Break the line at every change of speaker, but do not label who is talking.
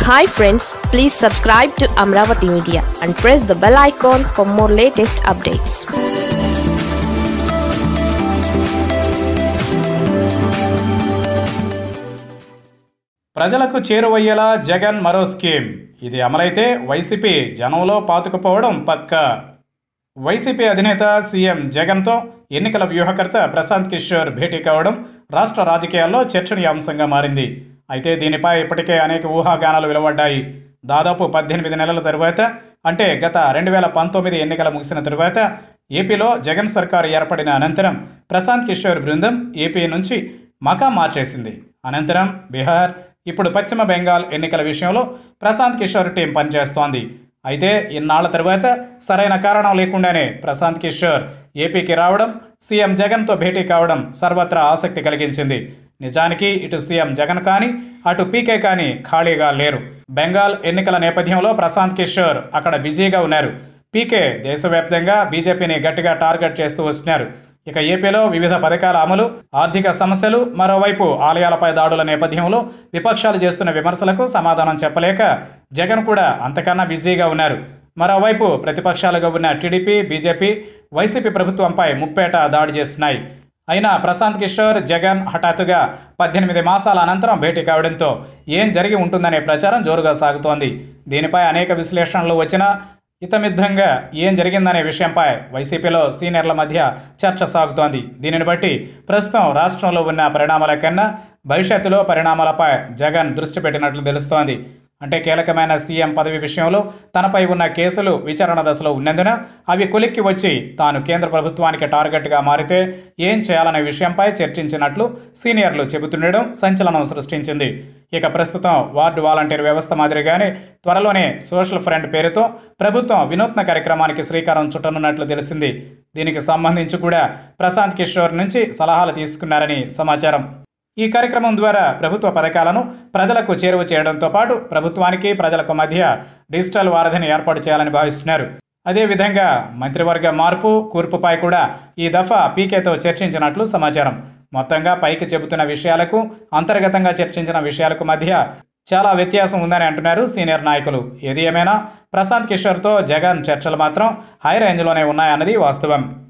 hi friends please subscribe to Amaravati media and press the bell icon for more latest updates
ప్రజలకు చేరువయ్యేలా జగన్ మరో scheme ఇది అమలైతే YCP జనంలో పాతుకుపోవడం పక్కా YCP అధినేత సీఎం జగన్తో ఎన్నికల వ్యూహకర్త ప్రశాంత్ కిషోర్ భేటీ కావడం రాష్ట్ర రాజకీయాల్లో చర్చనీయాంశంగా మారింది అయితే దీనిపై ఇప్పటికే అనేక ఊహాగానాలు వెలువడ్డాయి దాదాపు పద్దెనిమిది నెలల తరువాత అంటే గత రెండు వేల పంతొమ్మిది ఎన్నికల ముగిసిన తరువాత ఏపీలో జగన్ సర్కారు ఏర్పడిన అనంతరం ప్రశాంత్ కిషోర్ బృందం ఏపీ నుంచి మకా మార్చేసింది అనంతరం బీహార్ ఇప్పుడు పశ్చిమ బెంగాల్ ఎన్నికల విషయంలో ప్రశాంత్ కిషోర్ టీం పనిచేస్తోంది అయితే ఇన్నాళ్ల తరువాత సరైన కారణం లేకుండానే ప్రశాంత్ కిషోర్ ఏపీకి రావడం సీఎం జగన్తో భేటీ కావడం సర్వత్రా ఆసక్తి కలిగించింది నిజానికి ఇటు సీఎం జగన్ కానీ అటు పీకే కానీ ఖాళీగా లేరు బెంగాల్ ఎన్నికల నేపథ్యంలో ప్రశాంత్ కిషోర్ అక్కడ బిజీగా ఉన్నారు పీకే దేశవ్యాప్తంగా బీజేపీని గట్టిగా టార్గెట్ చేస్తూ వస్తున్నారు ఇక ఏపీలో వివిధ పథకాల అమలు ఆర్థిక సమస్యలు మరోవైపు ఆలయాలపై దాడుల నేపథ్యంలో విపక్షాలు చేస్తున్న విమర్శలకు సమాధానం చెప్పలేక జగన్ కూడా అంతకన్నా బిజీగా ఉన్నారు మరోవైపు ప్రతిపక్షాలుగా ఉన్న టీడీపీ బీజేపీ వైసీపీ ప్రభుత్వంపై ముప్పేట దాడి చేస్తున్నాయి అయినా ప్రశాంత్ కిషోర్ జగన్ హఠాత్తుగా పద్దెనిమిది మాసాల అనంతరం భేటీ కావడంతో ఏం జరిగి ఉంటుందనే ప్రచారం జోరుగా సాగుతోంది దీనిపై అనేక విశ్లేషణలు వచ్చినా ఇతమిద్ధంగా ఏం జరిగిందనే విషయంపై వైసీపీలో సీనియర్ల మధ్య చర్చ సాగుతోంది దీనిని బట్టి ప్రస్తుతం రాష్ట్రంలో ఉన్న పరిణామాల కన్నా భవిష్యత్తులో పరిణామాలపై జగన్ దృష్టి పెట్టినట్లు తెలుస్తోంది అంటే కీలకమైన సీఎం పదవి విషయంలో తనపై ఉన్న కేసులు విచారణ దశలో ఉన్నందున అవి కొలిక్కి వచ్చి తాను కేంద్ర ప్రభుత్వానికి టార్గెట్గా మారితే ఏం చేయాలనే విషయంపై చర్చించినట్లు సీనియర్లు చెబుతుండడం సంచలనం సృష్టించింది ఇక ప్రస్తుతం వార్డు వాలంటీర్ వ్యవస్థ మాదిరిగానే త్వరలోనే సోషల్ ఫ్రంట్ పేరుతో ప్రభుత్వం వినూత్న కార్యక్రమానికి శ్రీకారం చుట్టనున్నట్లు తెలిసింది దీనికి సంబంధించి కూడా ప్రశాంత్ కిషోర్ నుంచి సలహాలు తీసుకున్నారని సమాచారం ఈ కార్యక్రమం ద్వారా ప్రభుత్వ పథకాలను ప్రజలకు చేరువ చేయడంతో పాటు ప్రభుత్వానికి ప్రజలకు మధ్య డిజిటల్ వారధిని ఏర్పాటు చేయాలని భావిస్తున్నారు అదేవిధంగా మంత్రివర్గ మార్పు కూర్పుపై కూడా ఈ దఫా పీకేతో చర్చించినట్లు సమాచారం మొత్తంగా పైకి చెబుతున్న విషయాలకు అంతర్గతంగా చర్చించిన విషయాలకు మధ్య చాలా వ్యత్యాసం ఉందని అంటున్నారు సీనియర్ నాయకులు ఏది ఏమైనా ప్రశాంత్ కిషోర్తో జగన్ చర్చలు మాత్రం హై రేంజ్లోనే ఉన్నాయన్నది వాస్తవం